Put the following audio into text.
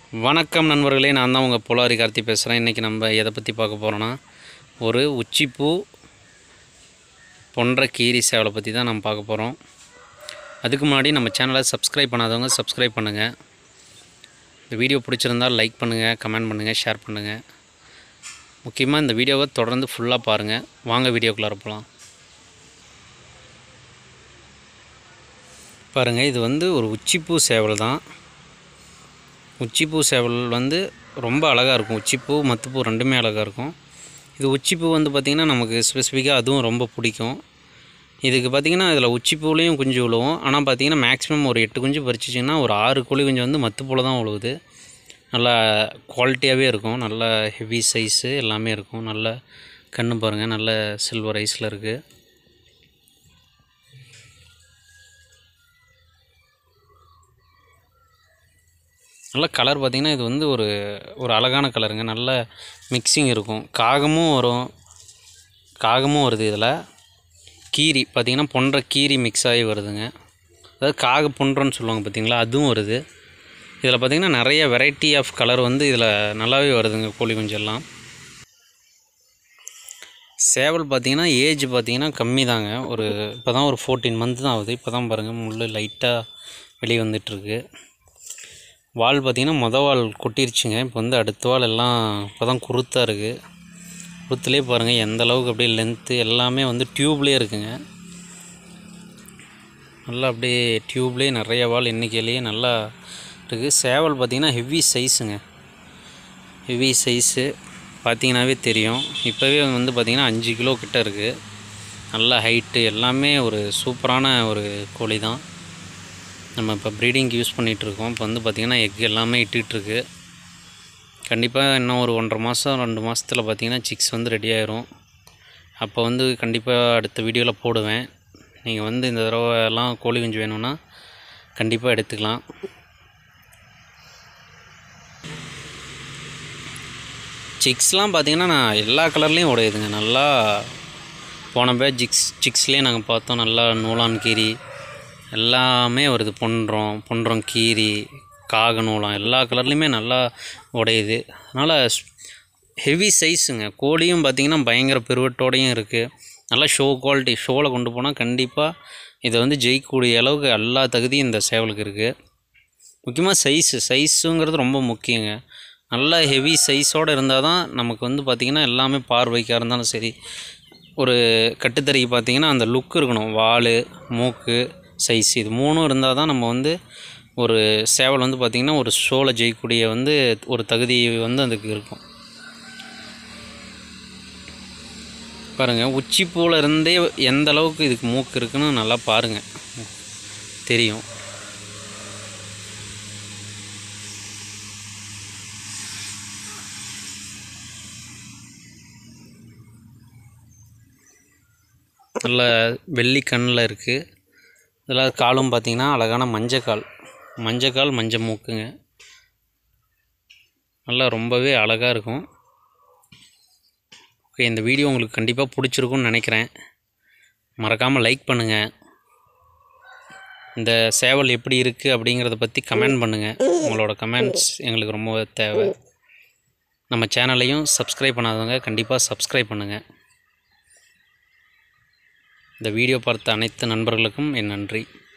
வணக்கம் நண்பர்களே நான் தான் உங்கள் புலாரி கார்த்தி பேசுகிறேன் இன்றைக்கி நம்ம எதை பற்றி பார்க்க போகிறோன்னா ஒரு உச்சிப்பூ பொன்ற கீரி சேவலை பற்றி தான் நம்ம பார்க்க போகிறோம் அதுக்கு முன்னாடி நம்ம சேனலை சப்ஸ்கிரைப் பண்ணாதவங்க சப்ஸ்கிரைப் பண்ணுங்கள் இந்த வீடியோ பிடிச்சிருந்தால் லைக் பண்ணுங்கள் கமெண்ட் பண்ணுங்கள் ஷேர் பண்ணுங்கள் முக்கியமாக இந்த வீடியோவை தொடர்ந்து ஃபுல்லாக பாருங்கள் வாங்க வீடியோக்குள்ளார போகலாம் பாருங்கள் இது வந்து ஒரு உச்சிப்பூ சேவல் தான் உச்சிப்பூ சேவல் வந்து ரொம்ப அழகாக இருக்கும் உச்சிப்பூ மத்துப்பூ ரெண்டுமே அழகாக இருக்கும் இது உச்சிப்பூ வந்து பார்த்திங்கன்னா நமக்கு ஸ்பெசிஃபிக்காக அதுவும் ரொம்ப பிடிக்கும் இதுக்கு பார்த்திங்கன்னா இதில் உச்சிப்பூலையும் குஞ்சு விழுவும் ஆனால் பார்த்திங்கன்னா மேக்ஸிமம் ஒரு எட்டு குஞ்சு பறிச்சிச்சிங்கன்னா ஒரு ஆறு கோழி குஞ்சு வந்து மத்துப்பூவில் தான் விழுவுது நல்லா குவாலிட்டியாகவே இருக்கும் நல்ல ஹெவி சைஸு எல்லாமே இருக்கும் நல்ல கண்ணு பாருங்கள் நல்ல சில்வர் ஐஸில் இருக்குது நல்ல கலர் பார்த்திங்கன்னா இது வந்து ஒரு ஒரு அழகான கலருங்க நல்ல மிக்சிங் இருக்கும் காகமும் வரும் காகமும் வருது இதில் கீரி பார்த்திங்கன்னா பொன்ற கீரி மிக்ஸ் ஆகி வருதுங்க அதாவது காக பொன்றன்னு சொல்லுவாங்க பார்த்திங்களா அதுவும் வருது இதில் பார்த்திங்கன்னா நிறைய வெரைட்டி ஆஃப் கலர் வந்து இதில் நல்லாவே வருதுங்க கோழி குஞ்செல்லாம் சேவல் பார்த்திங்கன்னா ஏஜ் பார்த்திங்கன்னா கம்மி தாங்க ஒரு இப்போ தான் ஒரு ஃபோர்டீன் மந்த் தான் ஆகுது இப்போ தான் பாருங்கள் முள் லைட்டாக வெளியே வந்துட்டுருக்கு வால் பார்த்திங்கன்னா மொதல் வால் கொட்டிருச்சுங்க இப்போ வந்து அடுத்த வால் எல்லாம் இப்போ தான் குருத்தாக இருக்குது குருத்துலேயே பாருங்கள் எந்த அளவுக்கு அப்படியே லென்த்து எல்லாமே வந்து டியூப்லேயே இருக்குங்க நல்லா அப்படியே டியூப்லேயே நிறைய வால் எண்ணிக்கையிலேயே நல்லா இருக்குது சேவல் பார்த்திங்கன்னா ஹெவி சைஸுங்க ஹெவி சைஸு பார்த்தீங்கன்னாவே தெரியும் இப்போவே வந்து பார்த்திங்கன்னா அஞ்சு கிலோ கிட்ட இருக்குது நல்ல ஹைட்டு எல்லாமே ஒரு சூப்பரான ஒரு கோழி தான் நம்ம இப்போ ப்ரீடிங்க்கு யூஸ் பண்ணிகிட்ருக்கோம் இப்போ வந்து பார்த்திங்கன்னா எக் எல்லாமே இட்டுட்ருக்கு கண்டிப்பாக இன்னும் ஒரு ஒன்றரை மாதம் ரெண்டு மாதத்தில் பார்த்திங்கன்னா சிக்ஸ் வந்து ரெடி ஆயிரும் அப்போ வந்து கண்டிப்பாக அடுத்த வீடியோவில் போடுவேன் நீங்கள் வந்து இந்த தடவை எல்லாம் கோழி குஞ்சு வேணும்னா கண்டிப்பாக எடுத்துக்கலாம் சிக்ஸ்லாம் பார்த்திங்கன்னா நான் எல்லா கலர்லேயும் உடையுதுங்க நல்லா போன பே ஜிக்ஸ் சிக்ஸ்லேயே நாங்கள் பார்த்தோம் நல்லா நூலான் கீரி எல்லாமே வருது பொன்றம் பொன்றம் கீரி காக நூலம் எல்லா கலர்லேயுமே நல்லா உடையுது அதனால் ஹெவி சைஸுங்க கோழியும் பார்த்திங்கன்னா பயங்கர பெருவட்டோடையும் இருக்குது நல்லா ஷோ குவாலிட்டி ஷோவில் கொண்டு போனால் கண்டிப்பாக இதை வந்து ஜெயிக்கக்கூடிய அளவுக்கு எல்லா தகுதியும் இந்த சேவலுக்கு இருக்குது முக்கியமாக சைஸு சைஸுங்கிறது ரொம்ப முக்கியங்க நல்ல ஹெவி சைஸோடு இருந்தால் தான் நமக்கு வந்து பார்த்திங்கன்னா எல்லாமே பார்வைக்காக இருந்தாலும் சரி ஒரு கட்டுத்தறிக்கு பார்த்திங்கன்னா அந்த லுக் இருக்கணும் வால் மூக்கு சைஸ் இது மூணும் இருந்தால் தான் நம்ம வந்து ஒரு சேவல் வந்து பார்த்திங்கன்னா ஒரு ஷோவில் ஜெயிக்கக்கூடிய வந்து ஒரு தகுதி வந்து அதுக்கு இருக்கும் பாருங்கள் உச்சிப்பூவில் இருந்தே எந்த அளவுக்கு இதுக்கு மூக்கு இருக்குன்னு நல்லா பாருங்கள் தெரியும் நல்ல வெள்ளி கண்ணில் இருக்குது இதில் காலும் பார்த்திங்கன்னா அழகான மஞ்சக்கால் மஞ்சக்கால் மஞ்சள் மூக்குங்க நல்லா ரொம்பவே அழகாக இருக்கும் ஓகே இந்த வீடியோ உங்களுக்கு கண்டிப்பாக பிடிச்சிருக்குன்னு நினைக்கிறேன் மறக்காமல் லைக் பண்ணுங்கள் இந்த சேவல் எப்படி இருக்குது அப்படிங்கிறத பற்றி கமெண்ட் பண்ணுங்கள் உங்களோட கமெண்ட்ஸ் எங்களுக்கு ரொம்ப தேவை நம்ம சேனலையும் சப்ஸ்கிரைப் பண்ணாதவங்க கண்டிப்பாக சப்ஸ்கிரைப் பண்ணுங்கள் இந்த வீடியோ பார்த்த அனைத்து நண்பர்களுக்கும் என் நன்றி